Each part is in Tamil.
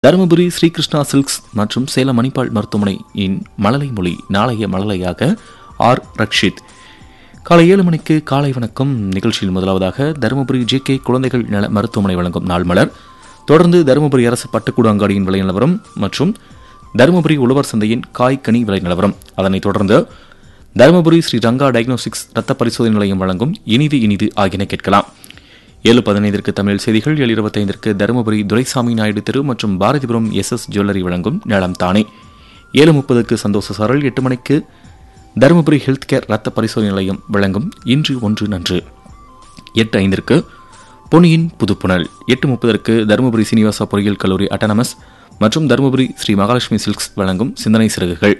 தருமபுரி ஸ்ரீகிருஷ்ணா சில்க்ஸ் மற்றும் சேலம் மணிப்பால் மருத்துவமனையின் மழலை மொழி நாளைய மழலையாக ஆர் ரக்ஷித் காலை ஏழு மணிக்கு காலை வணக்கம் நிகழ்ச்சியில் முதலாவதாக தருமபுரி ஜே கே குழந்தைகள் நல மருத்துவமனை வழங்கும் நாள் மலர் தொடர்ந்து தருமபுரி அரசு பட்டுக்கூடு அங்காடியின் விலை நிலவரம் மற்றும் தருமபுரி உழவர் சந்தையின் காய் கனி விலை நிலவரம் அதனைத் தொடர்ந்து தருமபுரி ஸ்ரீ ரங்கா டயக்னோஸ்டிக்ஸ் ரத்த பரிசோதனை நிலையம் வழங்கும் இனிது இனிது ஆகியன கேட்கலாம் ஏழு பதினைந்திற்கு தமிழ் செய்திகள் ஏழு இருபத்தைந்திற்கு தருமபுரி துரைசாமி நாயுடு தெரு மற்றும் பாரதிபுரம் எஸ் எஸ் ஜுவல்லரி வழங்கும் நலம் தானே ஏழு முப்பதுக்கு சந்தோஷ சரல் எட்டு மணிக்கு தருமபுரி ஹெல்த் கேர் ரத்த பரிசோதனை நிலையம் வழங்கும் இன்று ஒன்று நன்று எட்டு ஐந்திற்கு பொன்னியின் புதுப்புணல் எட்டு முப்பதற்கு தருமபுரி சீனிவாசா பொறியியல் கல்லூரி அட்டானமஸ் மற்றும் தருமபுரி ஸ்ரீ மகாலட்சுமி சில்க்ஸ் வழங்கும் சிந்தனை சிறகுகள்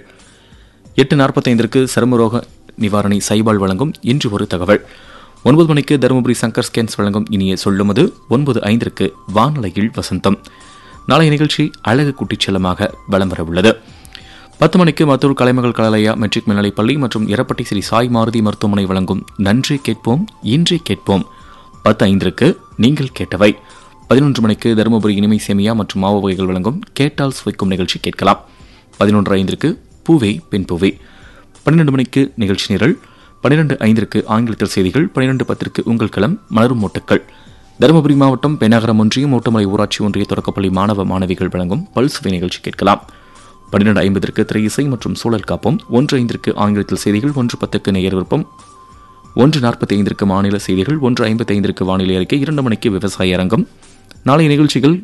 எட்டு நாற்பத்தைந்திற்கு சருமரோக நிவாரணி சைபால் வழங்கும் இன்று ஒரு தகவல் ஒன்பது மணிக்கு தருமபுரி சங்கர் ஸ்கேன்ஸ் வழங்கும் இனிய சொல்லுமது ஒன்பது ஐந்திற்கு வானலையில் வசந்தம் நாளைய நிகழ்ச்சி அழகு குட்டிச் செல்லமாக வலம் வர உள்ளது பத்து மணிக்கு மத்தூர் கலைமகள் கலாலயா மெட்ரிக் மேல்நிலைப் பள்ளி மற்றும் எரப்பட்டி ஸ்ரீ சாய் மாருதி மருத்துவமனை வழங்கும் நன்றி கேட்போம் இன்றே கேட்போம் பத்து ஐந்திற்கு நீங்கள் கேட்டவை பதினொன்று மணிக்கு தருமபுரி இனிமை சேமியா மற்றும் மாவு வகைகள் வழங்கும் கேட்டால் சுவைக்கும் நிகழ்ச்சி கேட்கலாம் பதினொன்று ஐந்திற்கு பூவே பெண் பூவே பன்னிரண்டு மணிக்கு நிகழ்ச்சி நிரல் பன்னிரண்டு ஐந்திற்கு ஆங்கிலத்தில் செய்திகள் பன்னிரண்டு பத்திற்கு உங்கள் களம் மலரும் மோட்டுக்கள் தருமபுரி மாவட்டம் பெண்ணகரம் ஒன்றியம் ஓட்டமலை ஊராட்சி ஒன்றிய தொடக்கப்பள்ளி மாணவ மாணவிகள் வழங்கும் பல்சுவை நிகழ்ச்சி கேட்கலாம் பன்னிரண்டு ஐம்பதற்கு திரை இசை மற்றும் சூழல் காப்போம் ஒன்று ஐந்திற்கு ஆங்கிலத்தில் செய்திகள் ஒன்று பத்துக்கு நேயர் விருப்பம் ஒன்று நாற்பத்தி ஐந்திற்கு மாநில செய்திகள் ஒன்று ஐம்பத்தி ஐந்திற்கு வானிலை அறிக்கை இரண்டு மணிக்கு விவசாய அரங்கம் நாளைய நிகழ்ச்சிகள்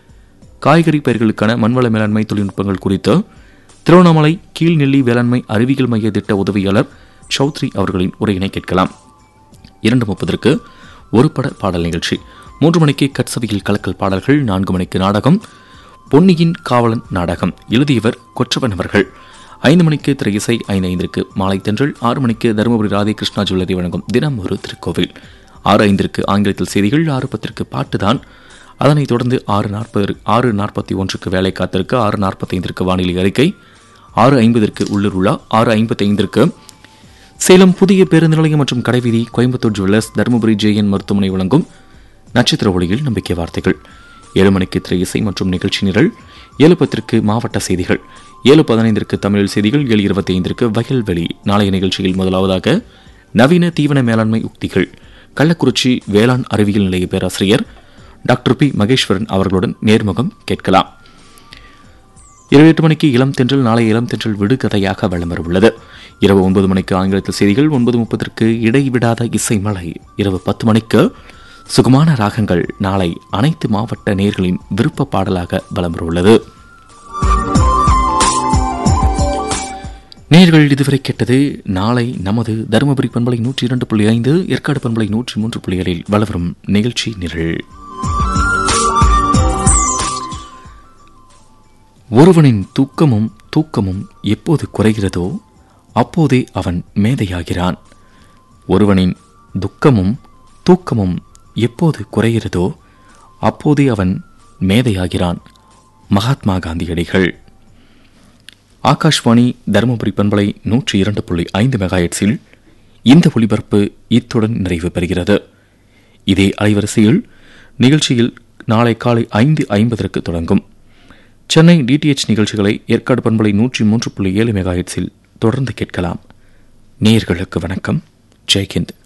காய்கறி பயிர்களுக்கான மண்வள மேலாண்மை தொழில்நுட்பங்கள் குறித்து திருவண்ணாமலை கீழ்நெல்லி வேளாண்மை அறிவியல் மைய திட்ட உதவியாளர் சௌத்ரி அவர்களின் உரையினை கேட்கலாம் இரண்டு முப்பதற்கு ஒரு பட பாடல் நிகழ்ச்சி மூன்று மணிக்கு கட்சவையில் கலக்கல் பாடல்கள் நான்கு மணிக்கு நாடகம் பொன்னியின் காவலன் நாடகம் எழுதியவர் கொற்றவன் அவர்கள் ஐந்து மணிக்கு திரை இசை ஐந்து ஐந்திற்கு மாலை தென்றல் ஆறு மணிக்கு தருமபுரி ராதே கிருஷ்ணா ஜுவல்லரி வழங்கும் தினம் ஒரு திருக்கோவில் ஆறு ஐந்திற்கு ஆங்கிலத்தில் செய்திகள் ஆறு பத்திற்கு பாட்டுதான் அதனைத் தொடர்ந்து ஆறு நாற்பது ஆறு நாற்பத்தி ஒன்றுக்கு வேலை காத்திருக்கு ஆறு நாற்பத்தைந்திற்கு வானிலை அறிக்கை ஆறு ஐம்பதற்கு உள்ளூர் உலா ஆறு ஐம்பத்தி ஐந்திற்கு சேலம் புதிய பேருந்து நிலையம் மற்றும் கடைவீதி கோயம்புத்தூர் ஜுவல்லர்ஸ் தருமபுரி ஜேஎன் மருத்துவமனை வழங்கும் நட்சத்திர ஒளியில் நம்பிக்கை வார்த்தைகள் ஏழு மணிக்கு திரை இசை மற்றும் நிகழ்ச்சி நிரல் ஏழு பத்திற்கு மாவட்ட செய்திகள் ஏழு பதினைந்திற்கு தமிழ் செய்திகள் ஏழு இருபத்தி ஐந்திற்கு வயல்வெளி நாளைய நிகழ்ச்சியில் முதலாவதாக நவீன தீவன மேலாண்மை உக்திகள் கள்ளக்குறிச்சி வேளாண் அறிவியல் நிலைய பேராசிரியர் டாக்டர் பி மகேஸ்வரன் அவர்களுடன் நேர்முகம் கேட்கலாம் இரவு எட்டு மணிக்கு இளம் தென்றல் நாளை இளம் தென்றல் விடுகதையாக வலம் வர உள்ளது இரவு ஒன்பது மணிக்கு ஆங்கிலத்தில் செய்திகள் ஒன்பது முப்பதற்கு இடைவிடாத இசை மலை இரவு பத்து மணிக்கு சுகமான ராகங்கள் நாளை அனைத்து மாவட்ட நேர்களின் விருப்ப பாடலாக வலம் வர உள்ளது நேர்கள் இதுவரை கேட்டது நாளை நமது தருமபுரி பண்பலை நூற்றி இரண்டு புள்ளி ஐந்து ஏற்காடு பண்பலை நூற்றி மூன்று புள்ளி ஏழில் வளவரும் நிகழ்ச்சி நிரல் ஒருவனின் தூக்கமும் தூக்கமும் எப்போது குறைகிறதோ அப்போதே அவன் மேதையாகிறான் ஒருவனின் துக்கமும் தூக்கமும் எப்போது குறைகிறதோ அப்போதே அவன் மேதையாகிறான் மகாத்மா காந்தியடிகள் ஆகாஷ்வாணி தருமபுரி பண்பலை நூற்றி இரண்டு புள்ளி ஐந்து மெகாஹெட்ஸில் இந்த ஒளிபரப்பு இத்துடன் நிறைவு பெறுகிறது இதே அலைவரிசையில் நிகழ்ச்சியில் நாளை காலை ஐந்து ஐம்பதற்கு தொடங்கும் சென்னை டிடிஎச் நிகழ்ச்சிகளை ஏற்காடு பண்பலை நூற்றி மூன்று புள்ளி ஏழு மெகாஹெட்ஸில் தொடர்ந்து கேட்கலாம் நேயர்களுக்கு வணக்கம் ஜெய்ஹிந்த்